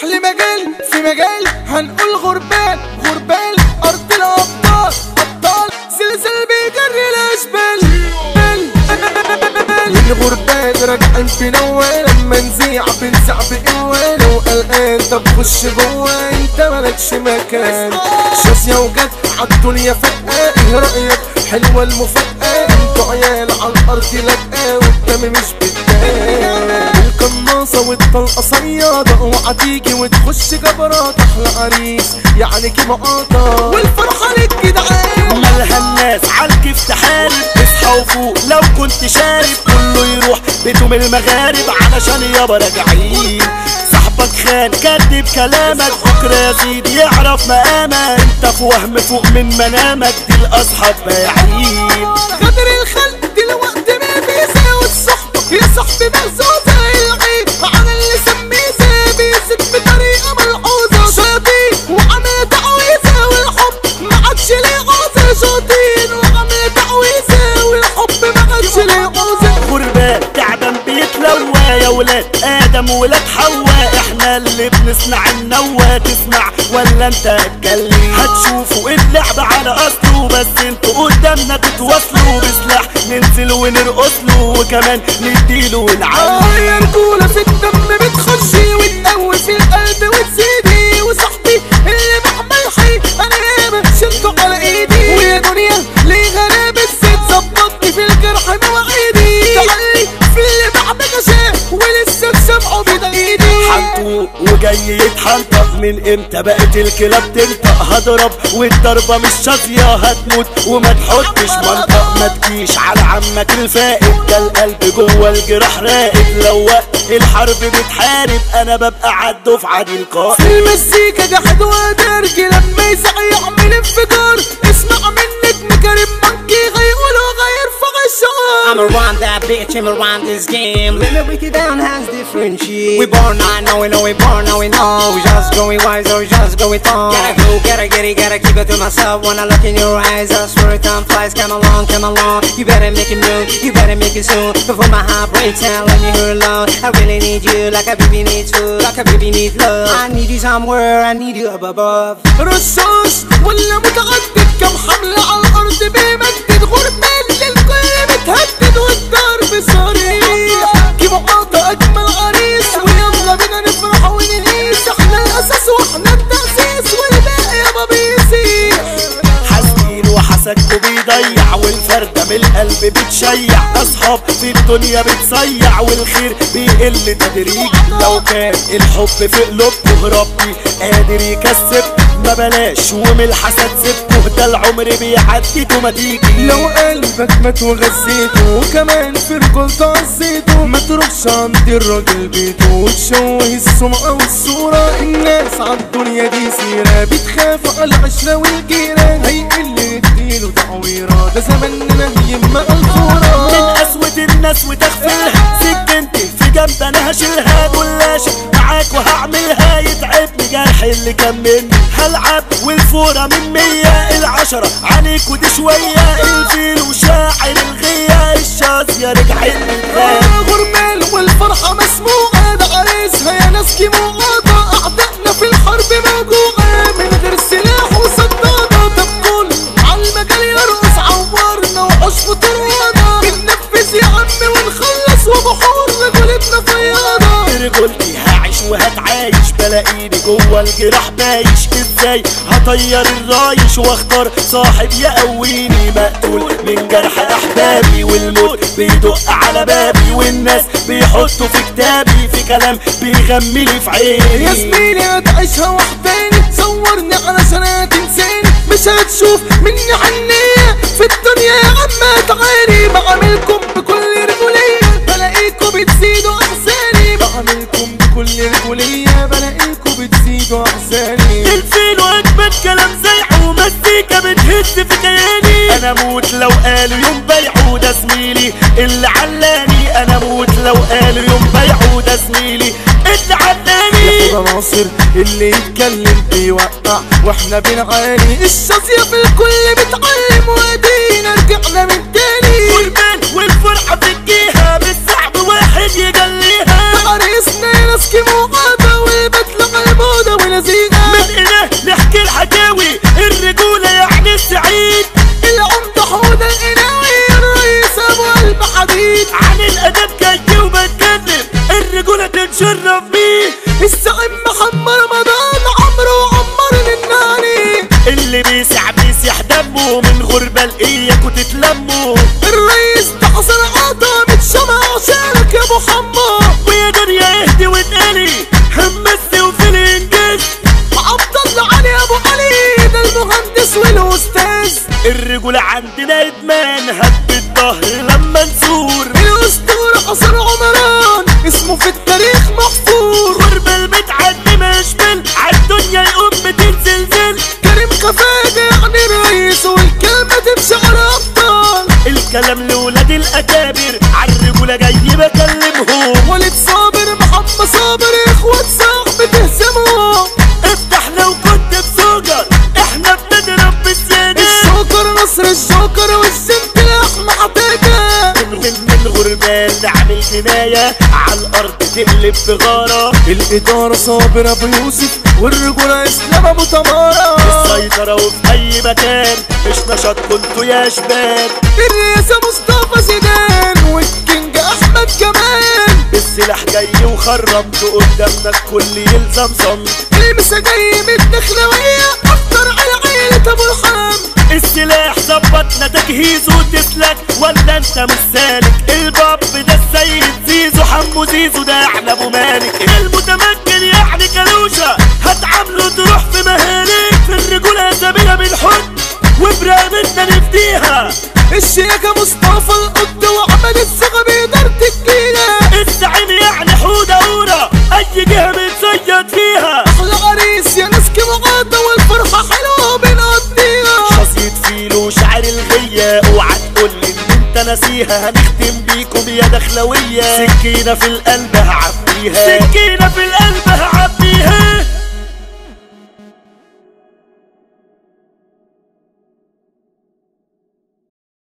لمجال في مجال هنقول غربال غربال ارض الابطال ابطال زلزال بيجري الاشبال الغربال راجعين في نواه لما نزيع بنزع بقوة لو قلقان طب خش جوا انت مالكش مكان شاسية وجد عالدنيا فجأة ايه رأيك حلوة المفاجأة انتوا عيال عالارض لاجئة والدم مش بتبان القناصة والطلقة صيادة اوعى تيجي وتخش جبرات احلى عريس يعني كيما قاطع والفرحة للجدعان مالها الناس عالكيف تحارب اصحى وفوق لو كنت شارب كله يروح بيته من المغارب علشان يابا راجعين صاحبك خان كدب كلامك بكره يا سيدي يعرف مقامك انت في وهم فوق من منامك دي الاصحاب بايعين غدر الخلق دلوقتي ما بيساوي الصحبة يا صاحبي مهزوزة العيب على اللي سميه بيزيد بطريقة ملحوظة شاطين وعمل تعويذة والحب ما عادش ليه عوزة شاطين وعمل تعويذة والحب ما عادش ليه عوزة غربان تعبان بيتلوى يا ولاد ادم ولاد حواء احنا اللي بنصنع النوى تسمع ولا انت هتكلم هتشوفوا اللعب على اصله بس انتوا قدامنا تتواصلوا بسلاح ننزل ونرقص له وكمان نديله ونعلي يا رجولة في الدم بتخشي وتقوي في القلب وتزيدي وصاحبي اللي بعمل حي انا ياما شلته على ايدي ويا دنيا ليه غرابة الزيت ظبطني في الجرح مواعيدي تعالي في اللي بعمل شيء ولسه سامعه بايدي حنطوق وجاي يتحنطق من امتى بقت الكلاب تنطق هضرب والضربة مش شافية هتموت وما تحطش منطق ما تجيش على عمك الفائد ده القلب جوه الجراح راقد لو وقت الحرب بتحارب انا ببقى عالدفعة دي القائد في المزيكا جحد ودرج لما يسع يعمل انفجار اسمع من نجم كريم مكي غيقولوا غيرفع I'm الشعار around that bitch, I'm around this game. Let me break it down, has different shit. We born, I know, we know, we born, now we know. We just going wise, or we just going on. Gotta go, gotta get it, gotta keep it to myself. When I look in your eyes, I swear time flies. Come along, come along. You better make it move, you better make it soon. Before my heart breaks down, let me hear alone. I really need you, like a baby needs food, like a baby needs love. I need you somewhere, I need you up above. رصاص ولا متعدد كم حملة على الأرض بيمدد غربان للكل متهدد والضرب صريح جيبوا قاطع أجمل عريس ويلا بينا نفرح ونهيس احنا الأساس واحنا التأسيس والباقي يابا بيسيح حاسدين وحسدكوا بيضيع والفردة من القلب بتشيع اصحاب في الدنيا بتصيع والخير بيقل تدريج لو كان الحب في قلوبكوا ربي قادر يكسب ما بلاش ومن الحسد سيبكوا ده العمر بيعدي وما تيجي لو قلبك مات وغذيته وكمان في رجولته عزيته ما تروحش عند الراجل بيته وتشوه السمعة والصورة الناس عالدنيا دي سيرة بتخاف على العشرة والجيران هيقل نديله تعويرة ده زماننا يما من الفورة قسوة الناس وتغفلها سكنتي في جنب انا هشيلها جلاشة معاك وهعملها يتعبني جرح اللي كان مني هلعب والفورة من مية العشرة عليك ودي شوية الفيل وشاعر الغية الشاذية رجعت من غربال والفرحة مسموعة ده عريسها يا ناس كيموعة أعدائنا في الحرب موجوعة من غير سلاح وصدادة طب كل عالمجال يرقص عورنا وحوش في طرقنا بننفذ يا عم ونخلص وبحور رجولتنا فياضة رجولتي هعيش وهتعايش بلاقيني جوه الجراح بايش ازاي هطير الرايش واختار صاحب يقويني مقتول من جرح احبابي والموت بيدق على بابي والناس بيحطوا في كتابي في كلام بيغمي لي في عيني يا زميلي هتعيشها وحداني صورني علشان هتنساني مش هتشوف مني عنية في الدنيا يا عم تعاني بعملكم بكل رجولية بلاقيكم بتزيدوا أحزاني بعملكم بكل رجولية بلاقيكم بتزيدوا أحزاني الفين واجمد كلام زيع ومزيكا بتهز في كياني انا موت لو قالوا يوم بيعوا ده زميلي اللي علاني انا موت لو قالوا يوم بيعوا ده زميلي اللي علاني ده ناصر اللي يتكلم بيوقع واحنا بنعاني الشاذية في الكل بتعلم وادينا رجعنا من تاني والمال والفرحة في الجيهة بالصعب واحد يجليها عريسنا ناس كيمو غابة والبدلة قلبه الزعيم محمد رمضان عمرو وعمر الناني اللي بيسع بيسيح دمه من غربة لإياكوا تتلموا الرئيس ده حسن عطا متشمع عشانك يا ابو حمو ويقدر يهدي وتقلي همسي وفي الانجاز عبد الله علي ابو علي ده المهندس والاستاذ الرجولة عندنا ادمان هب الظهر لما نزور الاسطوره حسن عمران اسمه في التاريخ محفور غربة المتعدي مشبل عالدنيا يقوم بتنزلزل كريم خفاجة يعني الرئيس والكلمة تمشي على أبطال الكلام لولاد الاكابر عالرجولة جاي بكلمهم وليد صابر محمد صابر اخوات صاحب تهزمهم افتح لو كنت بسوجر احنا بنضرب بالزيادة الشوكر نصر الشوكر والسنت لحمة حتاجة من من الغربان نعمل جناية على الارض تقلب بغارة الإدارة صابر أبو يوسف والرجولة إسلام أبو تمارة السيطرة وفي اي مكان مش نشاط كنتوا يا شباب الرئاسة مصطفى زيدان والكينج أحمد كمال السلاح جاي وخرمت قدامنا الكل يلزم صمت المسا جاي من الدخلوية أفطر على عيلة أبو الحام السلاح ظبطنا تجهيزه تسلك ولا انت مش سالك الباب ده السيد زيزو حمو زيزو ده احنا ابو مالك المتمكن يعني كلوشة هتعامله تروح في مهالك في الرجولة سبيلة بالحب وبرامتنا نفديها الشياكة مصطفى القط وعمل الثقة بإدارة الجيلة الزعيم يعني حودة أورا أي جهة بنصيد فيها أحلى عريس يا ناس كمعادة والفرحة حلوة بنقضيها شصيد فيلو شعر الغية اوعى تقول لي ان انت ناسيها هنختم بيكم يا دخلوية سكينة في القلب هعبيها سكينة في القلب هعبيها